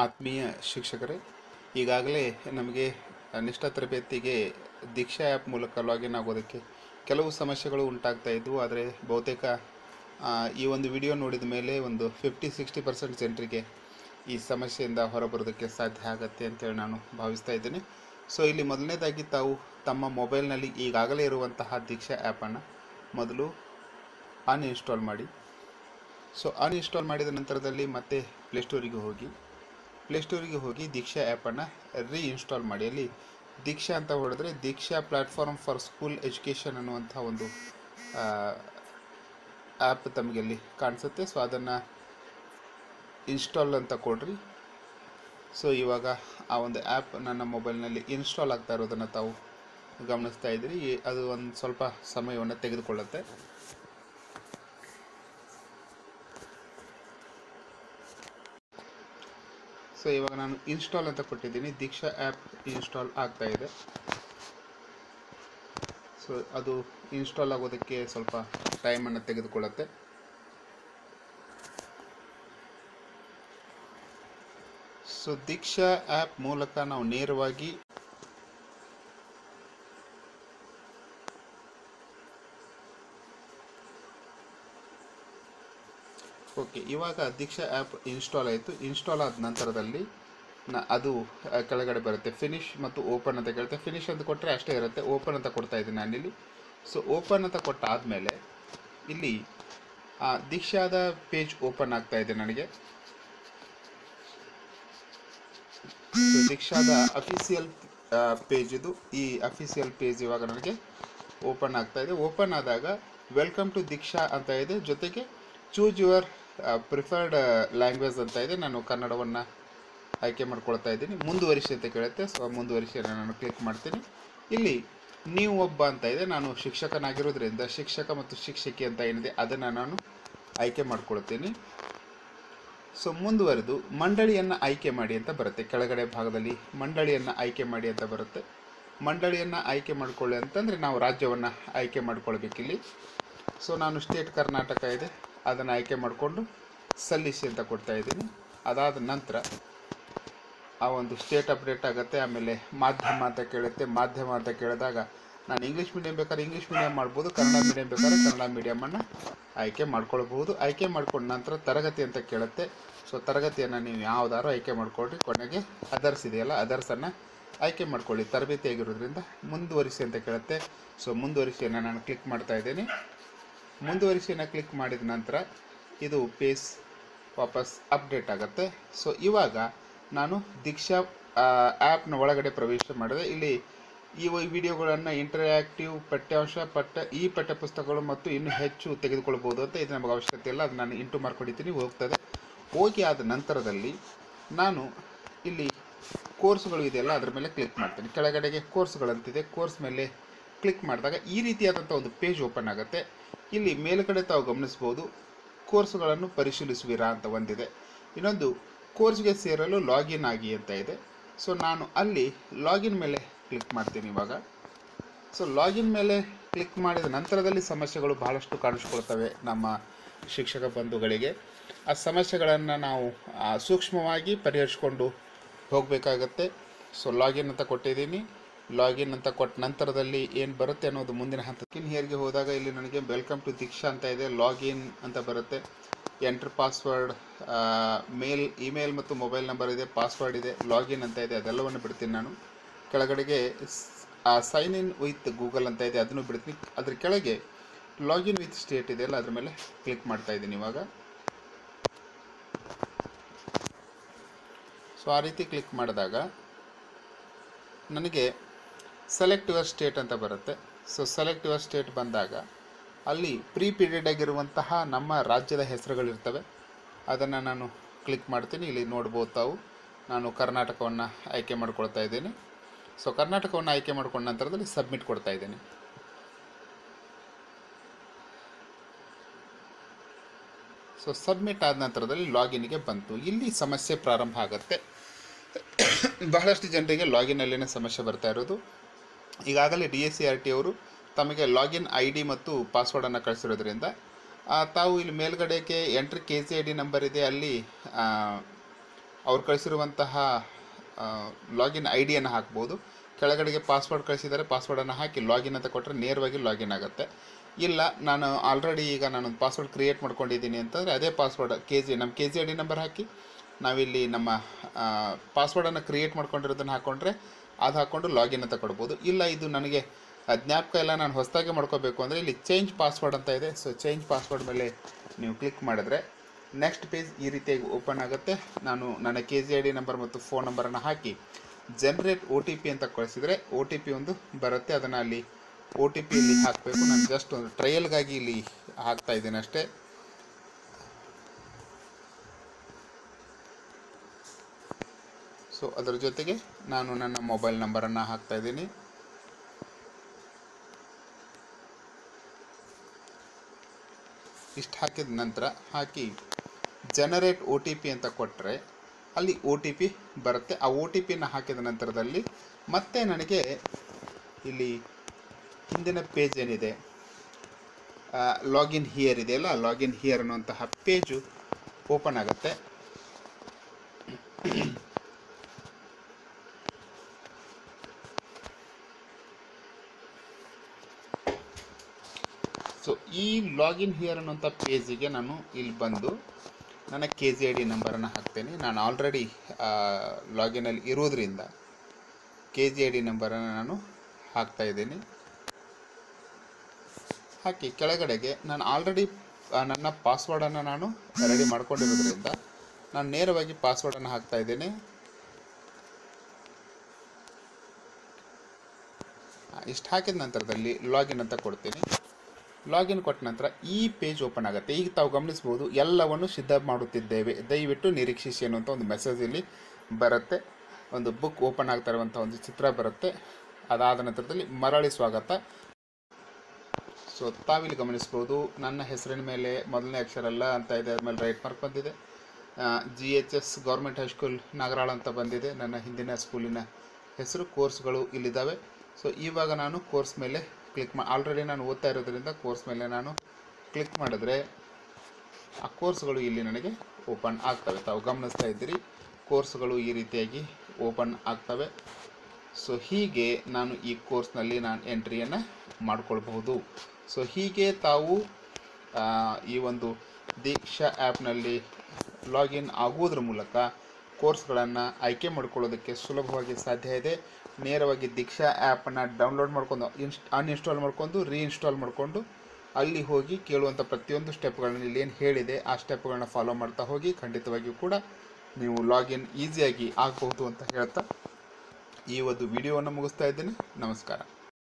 ಆತ್ಮೀಯ ಶಿಕ್ಷಕರೇ ಈಗಾಗಲೇ ನಮಗೆ ನಿಷ್ಠಾ ತರಬೇತಿಗೆ ದೀಕ್ಷಾ ಆ್ಯಪ್ ಮೂಲಕ ಲಾಗಿನ್ ಆಗೋದಕ್ಕೆ ಕೆಲವು ಸಮಸ್ಯೆಗಳು ಉಂಟಾಗ್ತಾ ಇದ್ವು ಆದರೆ ಬಹುತೇಕ ಆ, ಈ ಒಂದು ವಿಡಿಯೋ ನೋಡಿದ ಮೇಲೆ ಒಂದು ಫಿಫ್ಟಿ ಸಿಕ್ಸ್ಟಿ ಪರ್ಸೆಂಟ್ ಜನರಿಗೆ ಈ ಸಮಸ್ಯೆಯಿಂದ ಹೊರಬರೋದಕ್ಕೆ ಸಾಧ್ಯ ಆಗುತ್ತೆ ಅಂತೇಳಿ ನಾನು ಭಾವಿಸ್ತಾ ಇದ್ದೇನೆ ಸೊ ಇಲ್ಲಿ ಮೊದಲನೇದಾಗಿ ತಾವು ತಮ್ಮ ಮೊಬೈಲ್ನಲ್ಲಿ ಈಗಾಗಲೇ ಇರುವಂತಹ ದೀಕ್ಷಾ ಆ್ಯಪನ್ನು ಮೊದಲು ಅನ್ಇನ್ಸ್ಟಾಲ್ ಮಾಡಿ ಸೊ ಅನ್ಇನ್ಸ್ಟಾಲ್ ಮಾಡಿದ ನಂತರದಲ್ಲಿ ಮತ್ತೆ ಪ್ಲೇಸ್ಟೋರಿಗೆ ಹೋಗಿ ಪ್ಲೇಸ್ಟೋರಿಗೆ ಹೋಗಿ ದೀಕ್ಷಾ ಆ್ಯಪನ್ನು ರೀಇನ್ಸ್ಟಾಲ್ ಮಾಡಿ ಅಲ್ಲಿ ದೀಕ್ಷಾ ಅಂತ ಹೊಡೆದ್ರೆ Diksha platform for school education ಅನ್ನುವಂಥ ಒಂದು ಆ್ಯಪ್ ತಮಗೆ ಅಲ್ಲಿ ಕಾಣಿಸುತ್ತೆ ಸೊ ಅದನ್ನು ಇನ್ಸ್ಟಾಲ್ ಅಂತ ಕೊಡ್ರಿ ಸೊ ಇವಾಗ ಆ ಒಂದು ಆ್ಯಪ್ ನನ್ನ ಮೊಬೈಲ್ನಲ್ಲಿ ಇನ್ಸ್ಟಾಲ್ ಆಗ್ತಾ ಇರೋದನ್ನು ತಾವು ಗಮನಿಸ್ತಾ ಇದ್ದೀರಿ ಈ- ಅದು ಒಂದು ಸ್ವಲ್ಪ ಸಮಯವನ್ನು ತೆಗೆದುಕೊಳ್ಳುತ್ತೆ ಸೊ ಇವಾಗ ನಾನು ಇನ್ಸ್ಟಾಲ್ ಅಂತ ಕೊಟ್ಟಿದ್ದೀನಿ ದೀಕ್ಷಾ ಆ್ಯಪ್ ಇನ್ಸ್ಟಾಲ್ ಆಗ್ತಾ ಇದೆ ಸೊ ಅದು ಇನ್ಸ್ಟಾಲ್ ಆಗೋದಕ್ಕೆ ಸ್ವಲ್ಪ ಟೈಮನ್ನು ತೆಗೆದುಕೊಳ್ಳುತ್ತೆ ಸೊ ದೀಕ್ಷಾ ಆ್ಯಪ್ ಮೂಲಕ ನಾವು ನೇರವಾಗಿ ಓಕೆ ಇವಾಗ ದೀಕ್ಷಾ ಆ್ಯಪ್ ಇನ್ಸ್ಟಾಲ್ ಆಯಿತು ಇನ್ಸ್ಟಾಲ್ ಆದ ನಂತರದಲ್ಲಿ ನ ಅದು ಆ, ಕೆಳಗಡೆ ಬರುತ್ತೆ ಫಿನಿಶ್ ಮತ್ತು ಓಪನ್ ಅಂತ ಕೇಳುತ್ತೆ ಫಿನಿಶ್ ಅಂತ ಕೊಟ್ಟರೆ ಅಷ್ಟೇ ಇರುತ್ತೆ ಓಪನ್ ಅಂತ ಕೊಡ್ತಾ ಇದ್ದೀನಿ ನಾನಿಲ್ಲಿ ಸೊ ಓಪನ್ ಅಂತ ಕೊಟ್ಟಾದಮೇಲೆ ಇಲ್ಲಿ ಆ, ದೀಕ್ಷಾದ ಪೇಜ್ ಓಪನ್ ಆಗ್ತಾ ಇದೆ ನನಗೆ ಸೊ ದೀಕ್ಷಾದ ಅಫಿಸಿಯಲ್ ಪೇಜ್ ಇದು ಈ ಅಫಿಸಿಯಲ್ ಪೇಜ್ ಇವಾಗ ನನಗೆ ಓಪನ್ ಆಗ್ತಾ ಇದೆ ಓಪನ್ ಆದಾಗ ವೆಲ್ಕಮ್ ಟು ದೀಕ್ಷಾ ಅಂತ ಇದೆ ಜೊತೆಗೆ ಚೂಸ್ ಯುವರ್ ಪ್ರಿಫರ್ಡ್ ಲ್ಯಾಂಗ್ವೇಜ್ ಅಂತ ಇದೆ ನಾನು ಕನ್ನಡವನ್ನು ಆಯ್ಕೆ ಮಾಡ್ಕೊಳ್ತಾ ಇದ್ದೀನಿ ಮುಂದುವರಿಸಿ ಅಂತ ಕೇಳುತ್ತೆ ಸೊ ಮುಂದುವರಿಸಿ ನಾನು ಕ್ಲಿಕ್ ಮಾಡ್ತೀನಿ ಇಲ್ಲಿ ನೀವು ಒಬ್ಬ ಅಂತ ಇದೆ ನಾನು ಶಿಕ್ಷಕನಾಗಿರೋದ್ರಿಂದ ಶಿಕ್ಷಕ ಮತ್ತು ಶಿಕ್ಷಕಿ ಅಂತ ಏನಿದೆ ಅದನ್ನು ನಾನು ಆಯ್ಕೆ ಮಾಡ್ಕೊಳ್ತೀನಿ ಸೊ ಮುಂದುವರೆದು ಮಂಡಳಿಯನ್ನು ಆಯ್ಕೆ ಮಾಡಿ ಅಂತ ಬರುತ್ತೆ ಕೆಳಗಡೆ ಭಾಗದಲ್ಲಿ ಮಂಡಳಿಯನ್ನು ಆಯ್ಕೆ ಮಾಡಿ ಅಂತ ಬರುತ್ತೆ ಮಂಡಳಿಯನ್ನು ಆಯ್ಕೆ ಮಾಡ್ಕೊಳ್ಳಿ ಅಂತಂದರೆ ನಾವು ರಾಜ್ಯವನ್ನು ಆಯ್ಕೆ ಮಾಡ್ಕೊಳ್ಬೇಕಿಲ್ಲಿ ಸೊ ನಾನು ಸ್ಟೇಟ್ ಕರ್ನಾಟಕ ಇದೆ ಅದನ್ನು ಆಯ್ಕೆ ಮಾಡಿಕೊಂಡು ಸಲ್ಲಿಸಿ ಅಂತ ಕೊಡ್ತಾ ಇದ್ದೀನಿ ಅದಾದ ನಂತರ ಆ ಒಂದು ಸ್ಟೇಟ್ ಅಪ್ಡೇಟ್ ಆಗುತ್ತೆ ಆಮೇಲೆ ಮಾಧ್ಯಮ ಅಂತ ಕೇಳುತ್ತೆ ಮಾಧ್ಯಮ ಅಂತ ಕೇಳಿದಾಗ ನಾನು ಇಂಗ್ಲೀಷ್ ಮೀಡಿಯಂ ಬೇಕಾದ್ರೆ ಇಂಗ್ಲೀಷ್ ಮೀಡಿಯಂ ಮಾಡ್ಬೋದು ಕನ್ನಡ ಮೀಡಿಯಂ ಬೇಕಾದ್ರೆ ಕನ್ನಡ ಮೀಡಿಯಮನ್ನು ಆಯ್ಕೆ ಮಾಡ್ಕೊಳ್ಬಹುದು ಆಯ್ಕೆ ಮಾಡ್ಕೊಂಡ ನಂತರ ತರಗತಿ ಅಂತ ಕೇಳುತ್ತೆ ಸೊ ತರಗತಿಯನ್ನು ನೀವು ಯಾವ್ದಾದ್ರು ಆಯ್ಕೆ ಮಾಡ್ಕೊಳ್ರಿ ಕೊನೆಗೆ ಅದರ್ಸ್ ಇದೆಯಲ್ಲ ಅದರ್ಸನ್ನು ಆಯ್ಕೆ ಮಾಡ್ಕೊಳ್ಳಿ ತರಬೇತಿ ಆಗಿರೋದ್ರಿಂದ ಮುಂದುವರಿಸಿ ಅಂತ ಕೇಳುತ್ತೆ ಸೊ ಮುಂದುವರಿಸಿಯನ್ನು ನಾನು ಕ್ಲಿಕ್ ಮಾಡ್ತಾ ಇದ್ದೀನಿ ಮುಂದುವರಿಸಿಯನ್ನು ಕ್ಲಿಕ್ ಮಾಡಿದ ನಂತರ ಇದು ಪೇಸ್ ವಾಪಸ್ ಅಪ್ಡೇಟ್ ಆಗುತ್ತೆ ಸೊ ಇವಾಗ ನಾನು ದೀಕ್ಷಾ ಆ್ಯಪ್ನ ಒಳಗಡೆ ಪ್ರವೇಶ ಮಾಡಿದೆ ಇಲ್ಲಿ ಈ ವಿಡಿಯೋಗಳನ್ನು ಇಂಟರ್ಯಾಕ್ಟಿವ್ ಪಠ್ಯಾಂಶ ಪಠ್ಯ ಈ ಪಠ್ಯಪುಸ್ತಕಗಳು ಮತ್ತು ಇನ್ನೂ ಹೆಚ್ಚು ತೆಗೆದುಕೊಳ್ಬೋದು ಅಂತ ಇದು ನಮಗೆ ಅವಶ್ಯಕತೆ ಇಲ್ಲ ಅದು ನಾನು ಇಂಟು ಮಾಡ್ಕೊಂಡಿದ್ದೀನಿ ಹೋಗ್ತದೆ ಹೋಗಿ ಆದ ನಂತರದಲ್ಲಿ ನಾನು ಇಲ್ಲಿ ಕೋರ್ಸ್ಗಳು ಇದೆಯಲ್ಲ ಅದ್ರ ಮೇಲೆ ಕ್ಲಿಕ್ ಮಾಡ್ತೀನಿ ಕೆಳಗಡೆಗೆ ಕೋರ್ಸ್ಗಳಂತಿದೆ ಕೋರ್ಸ್ ಮೇಲೆ ಕ್ಲಿಕ್ ಮಾಡಿದಾಗ ಈ ರೀತಿಯಾದಂಥ ಒಂದು ಪೇಜ್ ಓಪನ್ ಆಗುತ್ತೆ ಇಲ್ಲಿ ಮೇಲುಗಡೆ ತಾವು ಗಮನಿಸ್ಬೋದು ಕೋರ್ಸ್ಗಳನ್ನು ಪರಿಶೀಲಿಸುವಿರಾ ಅಂತ ಒಂದಿದೆ ಇನ್ನೊಂದು ಕೋರ್ಸ್ಗೆ ಸೇರಲು ಲಾಗಿನ್ ಆಗಿ ಅಂತ ಇದೆ ಸೊ ನಾನು ಅಲ್ಲಿ ಲಾಗಿನ್ ಮೇಲೆ ಕ್ಲಿಕ್ ಮಾಡ್ತೀನಿ ಇವಾಗ ಸೊ ಲಾಗಿನ್ ಮೇಲೆ ಕ್ಲಿಕ್ ಮಾಡಿದ ನಂತರದಲ್ಲಿ ಸಮಸ್ಯೆಗಳು ಬಹಳಷ್ಟು ಕಾಣಿಸ್ಕೊಳ್ತವೆ ನಮ್ಮ ಶಿಕ್ಷಕ ಬಂಧುಗಳಿಗೆ ಆ ಸಮಸ್ಯೆಗಳನ್ನು ನಾವು ಆ, ಸೂಕ್ಷ್ಮವಾಗಿ ಪರಿಹರಿಸ್ಕೊಂಡು ಹೋಗಬೇಕಾಗತ್ತೆ ಸೊ ಲಾಗಿನ್ ಅಂತ ಕೊಟ್ಟಿದ್ದೀನಿ ಲಾಗಿನ್ ಅಂತ ಕೊಟ್ಟ ನಂತರದಲ್ಲಿ ಏನು ಬರುತ್ತೆ ಅನ್ನೋದು ಮುಂದಿನ ಹಂತಕ್ಕೆ ಹಿಯರ್ಗೆ ಹೋದಾಗ ಇಲ್ಲಿ ನನಗೆ ವೆಲ್ಕಮ್ ಟು ದೀಕ್ಷಾ ಅಂತ ಇದೆ ಲಾಗಿನ್ ಅಂತ ಬರುತ್ತೆ ಎಂಟ್ರ್ ಪಾಸ್ವರ್ಡ್ ಮೇಲ್ ಇಮೇಲ್ ಮತ್ತು ಮೊಬೈಲ್ ನಂಬರ್ ಇದೆ ಪಾಸ್ವರ್ಡ್ ಇದೆ ಲಾಗಿನ್ ಅಂತ ಇದೆ ಅದೆಲ್ಲವನ್ನು ಬಿಡ್ತೀನಿ ನಾನು ಕೆಳಗಡೆಗೆ ಸೈನ್ ಇನ್ ವಿತ್ ಗೂಗಲ್ ಅಂತ ಇದೆ ಅದನ್ನು ಬಿಡ್ತೀನಿ ಅದ್ರ ಕೆಳಗೆ ಲಾಗಿನ್ ವಿತ್ ಸ್ಟೇಟ್ ಇದೆಯಲ್ಲ ಅದ್ರ ಮೇಲೆ ಕ್ಲಿಕ್ ಮಾಡ್ತಾ ಇದ್ದೀನಿ ಇವಾಗ ಸೊ ಆ ರೀತಿ ಕ್ಲಿಕ್ ಮಾಡಿದಾಗ ನನಗೆ ಸೆಲೆಕ್ಟ್ ಯುವರ್ ಸ್ಟೇಟ್ ಅಂತ ಬರುತ್ತೆ ಸೊ ಸೆಲೆಕ್ಟ್ ಯುವರ್ ಸ್ಟೇಟ್ ಬಂದಾಗ ಅಲ್ಲಿ ಪ್ರೀ ಪೀರಿಯಡ್ ಆಗಿರುವಂತಹ ನಮ್ಮ ರಾಜ್ಯದ ಹೆಸರುಗಳಿರ್ತವೆ ಅದನ್ನು ನಾನು ಕ್ಲಿಕ್ ಮಾಡ್ತೀನಿ ಇಲ್ಲಿ ನೋಡ್ಬೋದು ತಾವು ನಾನು ಕರ್ನಾಟಕವನ್ನು ಆಯ್ಕೆ ಮಾಡ್ಕೊಳ್ತಾ ಇದ್ದೀನಿ ಸೊ ಕರ್ನಾಟಕವನ್ನು ಆಯ್ಕೆ ಮಾಡ್ಕೊಂಡ ನಂತರದಲ್ಲಿ ಸಬ್ಮಿಟ್ ಕೊಡ್ತಾ ಇದ್ದೀನಿ ಸೊ ಸಬ್ಮಿಟ್ ಆದ ನಂತರದಲ್ಲಿ ಲಾಗಿನ್ಗೆ ಬಂತು ಇಲ್ಲಿ ಸಮಸ್ಯೆ ಪ್ರಾರಂಭ ಆಗುತ್ತೆ ಬಹಳಷ್ಟು ಜನರಿಗೆ ಲಾಗಿನ್ನಲ್ಲಿನ ಸಮಸ್ಯೆ ಬರ್ತಾ ಇರೋದು ಈಗಾಗಲೇ D S C R T ಅವರು ತಮಗೆ ಲಾಗಿನ್ ಐ ಡಿ ಮತ್ತು ಪಾಸ್ವರ್ಡನ್ನು ಕಳಿಸಿರೋದ್ರಿಂದ ಆ, ತಾವು ಇಲ್ಲಿ ಮೇಲ್ಗಡೆಗೆ entry K C I D number ಇದೆ ಅಲ್ಲಿ ಅವ್ರು ಕಳಿಸಿರುವಂತಹ ಲಾಗಿನ್ ಐ ಡಿಯನ್ನು ಹಾಕ್ಬೋದು ಕೆಳಗಡೆಗೆ ಪಾಸ್ವರ್ಡ್ ಕಳಿಸಿದರೆ ಪಾಸ್ವರ್ಡನ್ನು ಹಾಕಿ ಲಾಗಿನ್ ಅಂತ ಕೊಟ್ಟರೆ ನೇರವಾಗಿ ಲಾಗಿನ್ ಆಗುತ್ತೆ ಇಲ್ಲ ನಾನು ಆಲ್ರೆಡಿ ಈಗ ನಾನು ಪಾಸ್ವರ್ಡ್ ಕ್ರಿಯೇಟ್ ಮಾಡ್ಕೊಂಡಿದ್ದೀನಿ ಅಂತಂದರೆ ಅದೇ ಪಾಸ್ವರ್ಡ್ ಕೆ ಜಿ ನಮ್ಮ K G I D number ಹಾಕಿ ನಾವಿಲ್ಲಿ ನಮ್ಮ ಪಾಸ್ವರ್ಡನ್ನು ಕ್ರಿಯೇಟ್ ಮಾಡ್ಕೊಂಡಿರೋದನ್ನು ಹಾಕ್ಕೊಂಡ್ರೆ ಅದು ಹಾಕ್ಕೊಂಡು ಲಾಗಿನ್ ಅಂತ ಕೊಡ್ಬೋದು ಇಲ್ಲ ಇದು ನನಗೆ ಆ ಜ್ಞಾಪಕ ಎಲ್ಲ ನಾನು ಹೊಸದಾಗಿ ಮಾಡ್ಕೋಬೇಕು ಅಂದರೆ ಇಲ್ಲಿ ಚೇಂಜ್ ಪಾಸ್ವರ್ಡ್ ಅಂತ ಇದೆ ಸೊ ಚೇಂಜ್ ಪಾಸ್ವರ್ಡ್ ಮೇಲೆ ನೀವು ಕ್ಲಿಕ್ ಮಾಡಿದ್ರೆ ನೆಕ್ಸ್ಟ್ ಪೇಜ್ ಈ ರೀತಿಯಾಗಿ ಓಪನ್ ಆಗುತ್ತೆ ನಾನು ನನ್ನ K G I D number ಮತ್ತು ಫೋನ್ ನಂಬರನ್ನು ಹಾಕಿ ಜನ್ರೇಟ್ ಒ ಟಿ ಪಿ ಅಂತ ಕಳಿಸಿದರೆ ಒ ಟಿ ಪಿ ಒಂದು ಬರುತ್ತೆ ಅದನ್ನು ಅಲ್ಲಿ ಒ ಟಿ ಪಿ ಇಲ್ಲಿ ಹಾಕಬೇಕು ನಾನು ಜಸ್ಟ್ ಒಂದು ಟ್ರಯಲ್ಗಾಗಿ ಇಲ್ಲಿ ಹಾಕ್ತಾ ಇದ್ದೀನಿ ಅಷ್ಟೇ ಸೊ ಅದರ ಜೊತೆಗೆ ನಾನು ನನ್ನ ಮೊಬೈಲ್ ನಂಬರನ್ನು ಹಾಕ್ತಾ ಇದ್ದೀನಿ ಇಷ್ಟು ಹಾಕಿದ ನಂತರ ಹಾಕಿ ಜನರೇಟ್ ಒ ಟಿ ಪಿ ಅಂತ ಕೊಟ್ಟರೆ ಅಲ್ಲಿ ಒ ಟಿ ಪಿ ಬರುತ್ತೆ ಆ ಒ ಟಿ ಪಿನ ಹಾಕಿದ ನಂತರದಲ್ಲಿ ಮತ್ತೆ ನನಗೆ ಇಲ್ಲಿ ಹಿಂದಿನ ಪೇಜ್ ಏನಿದೆ ಲಾಗಿನ್ ಹಿಯರ್ ಇದೆಯಲ್ಲ ಲಾಗಿನ್ ಹಿಯರ್ ಅನ್ನುವಂತಹ ಪೇಜು ಓಪನ್ ಆಗುತ್ತೆ ಸೊ ಈ ಲಾಗಿನ್ ಹಿಯರ್ ಅನ್ನುವಂಥ ಪೇಜಿಗೆ ನಾನು ಇಲ್ಲಿ ಬಂದು ನನ್ನ ಕೆ ಜಿ ಐ ಡಿ ನಂಬರನ್ನು ಹಾಕ್ತೇನೆ ನಾನು ಆಲ್ರೆಡಿ ಲಾಗಿನಲ್ಲಿ ಇರೋದ್ರಿಂದ ಕೆ ಜಿ ಐ ಡಿ ನಂಬರನ್ನು ನಾನು ಹಾಕ್ತಾ ಇದ್ದೀನಿ ಹಾಕಿ ಕೆಳಗಡೆಗೆ ನಾನು ಆಲ್ರೆಡಿ ನನ್ನ ಪಾಸ್ವರ್ಡನ್ನು ನಾನು ರೆಡಿ ಮಾಡ್ಕೊಂಡಿರೋದ್ರಿಂದ ನಾನು ನೇರವಾಗಿ ಪಾಸ್ವರ್ಡನ್ನು ಹಾಕ್ತಾ ಇದ್ದೀನಿ ಇಷ್ಟು ಹಾಕಿದ ನಂತರದಲ್ಲಿ ಲಾಗಿನ್ ಅಂತ ಕೊಡ್ತೀನಿ ಲಾಗಿನ್ ಕೊಟ್ಟ ನಂತರ ಈ ಪೇಜ್ ಓಪನ್ ಆಗುತ್ತೆ ಈಗ ತಾವು ಗಮನಿಸ್ಬೋದು ಎಲ್ಲವನ್ನು ಸಿದ್ಧ ಮಾಡುತ್ತಿದ್ದೇವೆ ದಯವಿಟ್ಟು ನಿರೀಕ್ಷಿಸಿ ಅನ್ನುವಂಥ ಒಂದು ಮೆಸೇಜ್ ಇಲ್ಲಿ ಬರುತ್ತೆ ಒಂದು ಬುಕ್ ಓಪನ್ ಆಗ್ತಾ ಇರುವಂಥ ಒಂದು ಚಿತ್ರ ಬರುತ್ತೆ ಅದಾದ ನಂತರದಲ್ಲಿ ಮರಳಿ ಸ್ವಾಗತ ಸೊ ತಾವಿಲ್ಲಿ ಗಮನಿಸ್ಬೋದು ನನ್ನ ಹೆಸರಿನ ಮೇಲೆ ಮೊದಲನೇ ಅಕ್ಷರ ಅಲ್ಲ ಅಂತ ಇದೆ ಆದಮೇಲೆ ರೈಟ್ ಮಾರ್ಕ್ ಬಂದಿದೆ G H S government high school Nagaral ಅಂತ ಬಂದಿದೆ ನನ್ನ ಹಿಂದಿನ ಸ್ಕೂಲಿನ ಹೆಸರು ಕೋರ್ಸ್ಗಳು ಇಲ್ಲಿದ್ದಾವೆ ಸೊ ಇವಾಗ ನಾನು ಕೋರ್ಸ್ ಮೇಲೆ ಕ್ಲಿಕ್ ಮಾ ಆಲ್ರೆಡಿ ನಾನು ಓದ್ತಾ ಇರೋದ್ರಿಂದ ಕೋರ್ಸ್ ಮೇಲೆ ನಾನು ಕ್ಲಿಕ್ ಮಾಡಿದ್ರೆ ಆ ಕೋರ್ಸ್ಗಳು ಇಲ್ಲಿ ನನಗೆ ಓಪನ್ ಆಗ್ತವೆ ತಾವು ಗಮನಿಸ್ತಾ ಇದ್ದೀರಿ ಕೋರ್ಸ್ಗಳು ಈ ರೀತಿಯಾಗಿ ಓಪನ್ ಆಗ್ತವೆ ಸೊ ಹೀಗೆ ನಾನು ಈ ಕೋರ್ಸ್ನಲ್ಲಿ ನಾನು ಎಂಟ್ರಿಯನ್ನು ಮಾಡ್ಕೊಳ್ಬಹುದು ಸೊ ಹೀಗೆ ತಾವು ಆ, ಈ ಒಂದು ದೀಕ್ಷಾ ಆ್ಯಪ್ನಲ್ಲಿ ಲಾಗಿನ್ ಆಗುವುದ್ರ ಮೂಲಕ ಕೋರ್ಸ್ಗಳನ್ನು ಆಯ್ಕೆ ಮಾಡ್ಕೊಳ್ಳೋದಕ್ಕೆ ಸುಲಭವಾಗಿ ಸಾಧ್ಯ ಇದೆ ನೇರವಾಗಿ ದೀಕ್ಷಾ ಆ್ಯಪನ್ನು ಡೌನ್ಲೋಡ್ ಮಾಡ್ಕೊಂಡು ಇನ್ಸ್ ಅನ್ಇನ್ಸ್ಟಾಲ್ ಮಾಡ್ಕೊಂಡು ರೀಇನ್ಸ್ಟಾಲ್ ಮಾಡಿಕೊಂಡು ಅಲ್ಲಿ ಹೋಗಿ ಕೇಳುವಂಥ ಪ್ರತಿಯೊಂದು ಸ್ಟೆಪ್ಗಳನ್ನ ಇಲ್ಲಿ ಏನು ಹೇಳಿದೆ ಆ ಸ್ಟೆಪ್ಗಳನ್ನ ಫಾಲೋ ಮಾಡ್ತಾ ಹೋಗಿ ಖಂಡಿತವಾಗಿಯೂ ಕೂಡ ನೀವು ಲಾಗಿನ್ ಈಸಿಯಾಗಿ ಆಗಬಹುದು ಅಂತ ಹೇಳ್ತಾ ಈ ಒಂದು ವಿಡಿಯೋವನ್ನು ಮುಗಿಸ್ತಾ ಇದ್ದೀನಿ ನಮಸ್ಕಾರ